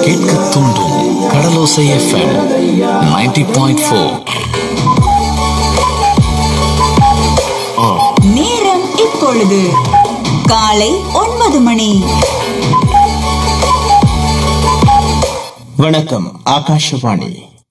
கேட்க தூண்டும் கடலோசை FM 90.4 point four நேரம் இப்பொழுது காலை ஒன்பது மணி வணக்கம் ஆகாஷவாணி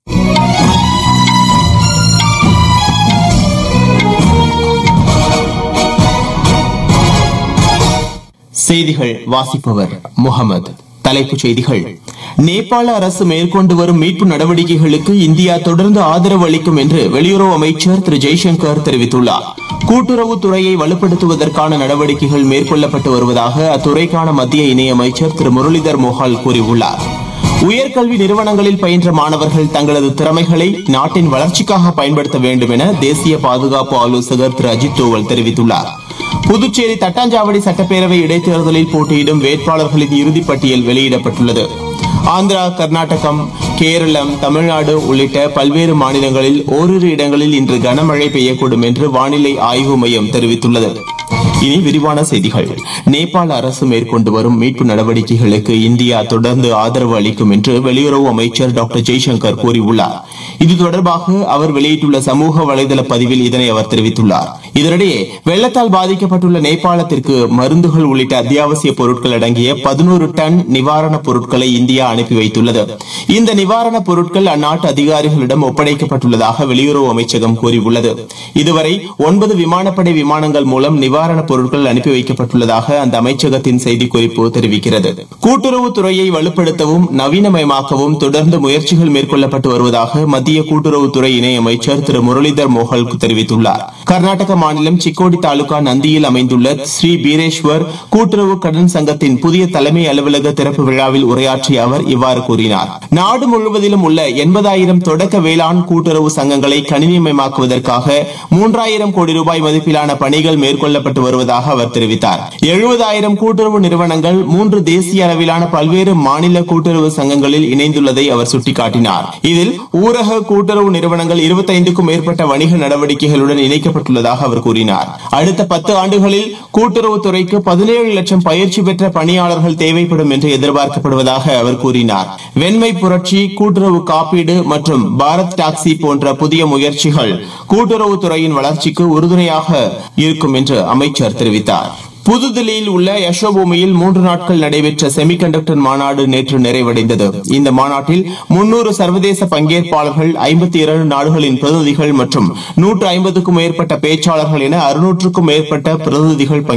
செய்திகள் வாசிப்பவர் முகமது தலைப்புச் செய்திகள் நேபாள அரசு மேற்கொண்டு வரும் மீட்பு நடவடிக்கைகளுக்கு இந்தியா தொடர்ந்து ஆதரவு அளிக்கும் என்று வெளியுறவு அமைச்சர் திரு ஜெய்சங்கர் தெரிவித்துள்ளார் கூட்டுறவுத் துறையை வலுப்படுத்துவதற்கான நடவடிக்கைகள் மேற்கொள்ளப்பட்டு வருவதாக அத்துறைக்கான மத்திய இணையமைச்சர் திரு முரளிதர் மோஹால் கூறியுள்ளார் உயர்கல்வி நிறுவனங்களில் பயின்ற மாணவர்கள் தங்களது திறமைகளை நாட்டின் வளர்ச்சிக்காக பயன்படுத்த வேண்டும் என தேசிய பாதுகாப்பு ஆலோசகர் திரு அஜித் தோவல் தெரிவித்துள்ளார் புதுச்சேரி தட்டாஞ்சாவடி சட்டப்பேரவை இடைத்தேர்தலில் போட்டியிடும் வேட்பாளர்களின் இறுதிப் பட்டியல் வெளியிடப்பட்டுள்ளது ஆந்திரா கர்நாடகம் கேரளம் தமிழ்நாடு உள்ளிட்ட பல்வேறு மாநிலங்களில் ஓரிரு இடங்களில் இன்று கனமழை பெய்யக்கூடும் என்று வானிலை ஆய்வு மையம் தெரிவித்துள்ளது இனி விரிவான செய்திகள் நேபாள அரசு மேற்கொண்டு வரும் மீட்பு நடவடிக்கைகளுக்கு இந்தியா தொடர்ந்து ஆதரவு அளிக்கும் என்று வெளியுறவு அமைச்சர் டாக்டர் ஜெய்சங்கர் கூறியுள்ளார் இது தொடர்பாக அவர் வெளியிட்டுள்ள சமூக வலைதள பதிவில் இதனை அவர் தெரிவித்துள்ளார் இதனிடையே வெள்ளத்தால் பாதிக்கப்பட்டுள்ள நேபாளத்திற்கு மருந்துகள் உள்ளிட்ட அத்தியாவசிய பொருட்கள் அடங்கிய பதினோரு டன் நிவாரணப் பொருட்களை இந்தியா அனுப்பி வைத்துள்ளது இந்த நிவாரணப் பொருட்கள் அந்நாட்டு அதிகாரிகளிடம் ஒப்படைக்கப்பட்டுள்ளதாக வெளியுறவு அமைச்சகம் கூறியுள்ளது இதுவரை ஒன்பது விமானப்படை விமானங்கள் மூலம் நிவாரணப் பொருட்கள் அனுப்பி வைக்கப்பட்டுள்ளதாக அந்த அமைச்சகத்தின் செய்திக்குறிப்பு தெரிவிக்கிறது கூட்டுறவுத் துறையை வலுப்படுத்தவும் நவீனமயமாக்கவும் தொடர்ந்து முயற்சிகள் மேற்கொள்ளப்பட்டு வருவதாக மத்திய கூட்டுறவுத்துறை இணை அமைச்சர் திரு முரளிதர் மோஹல் தெரிவித்துள்ளார் கர்நாடக மாநிலம் சிக்கோடி தாலுகா நந்தியில் அமைந்துள்ள ஸ்ரீ பீரேஸ்வர் கூட்டுறவு கடன் சங்கத்தின் புதிய தலைமை அலுவலக திறப்பு விழாவில் உரையாற்றிய அவர் இவ்வாறு கூறினார் நாடு முழுவதிலும் உள்ள எண்பதாயிரம் தொடக்க வேளாண் கூட்டுறவு சங்கங்களை கணினிமயமாக்குவதற்காக மூன்றாயிரம் கோடி ரூபாய் மதிப்பிலான பணிகள் மேற்கொள்ளப்பட்டு வருவதாக அவர் தெரிவித்தார் எழுபதாயிரம் கூட்டுறவு நிறுவனங்கள் மூன்று தேசிய அளவிலான பல்வேறு மாநில கூட்டுறவு சங்கங்களில் இணைந்துள்ளதை அவர் சுட்டிக்காட்டினார் இதில் ஊரக கூட்டுறவு நிறுவனங்கள் இருபத்தைந்துக்கும் மேற்பட்ட வணிக நடவடிக்கைகளுடன் இணைக்கப்பட்டுள்ளதாக அவர் கூறினார் அடுத்த பத்து ஆண்டுகளில் கூட்டுறவுத்துறைக்கு பதினேழு லட்சம் பயிற்சி பெற்ற பணியாளர்கள் தேவைப்படும் என்று எதிர்பார்க்கப்படுவதாக அவர் கூறினார் வெண்மை புரட்சி கூட்டுறவு காப்பீடு மற்றும் பாரத் டாக்ஸி போன்ற புதிய முயற்சிகள் கூட்டுறவுத்துறையின் வளர்ச்சிக்கு உறுதுணையாக இருக்கும் என்று அமைச்சர் தெரிவித்தார் புதுதில்லியில் உள்ள யசோபூமியில் மூன்று நாட்கள் நடைபெற்ற செமிகண்டக்டர் மாநாடு நேற்று நிறைவடைந்தது இந்த மாநாட்டில் முன்னூறு சர்வதேச பங்கேற்பாளர்கள் ஐம்பத்தி இரண்டு நாடுகளின் பிரதிநிதிகள் மற்றும் நூற்று ஐம்பதுக்கும் மேற்பட்ட பேச்சாளர்கள் என அறுநூற்றுக்கும் மேற்பட்ட பிரதிநிதிகள் பங்கேற்றனர்